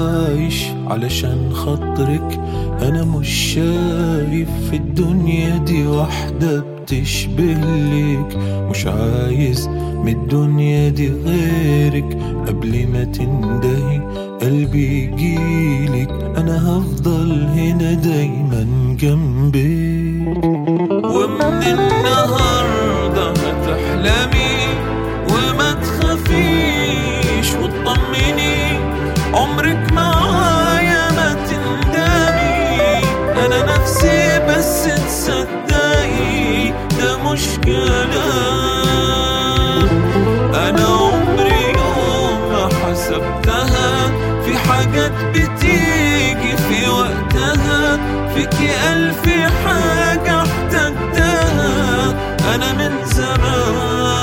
عايش علشان خاطرك انا مش شايف في الدنيا دي واحدة بتشبه ليك مش عايز من الدنيا دي غيرك قبل ما تندهي قلبي يجيلك انا هفضل هنا دايما جنبك ومن النهاردة هتحلمي وما تخافيش وتطمني عمرك معايا ما تندمي انا نفسي بس تصدقي ده مش كلام انا عمري يوم ما حسبتها في حاجات بتيجي في وقتها فيكي ألف حاجة احتجتها أنا من زمان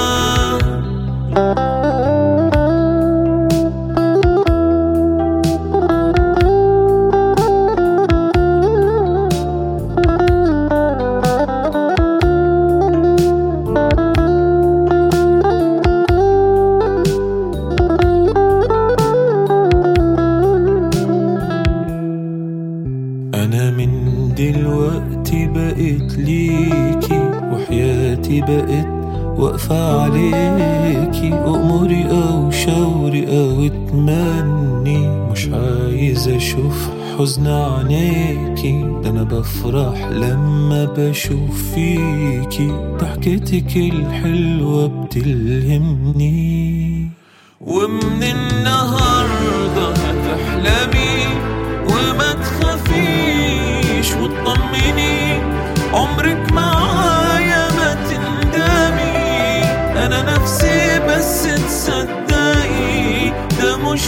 أنا من دلوقتي بقيت ليكي وحياتي بقت واقفة عليكي أموري أو شاوري أو اتمني مش عايز أشوف حزن عينيكي ده أنا بفرح لما بشوف فيكي ضحكتك الحلوة بتلهمني ومن النهاردة هتحلمي وما تخافيش وتطمني عمرك معايا ما تندمي انا نفسي بس تصدقي ده مش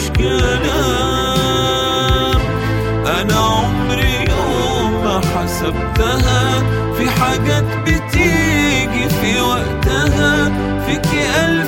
كلام انا عمري يوم ما حسبتها في حاجات بتيجي في وقتها فيكي قلبي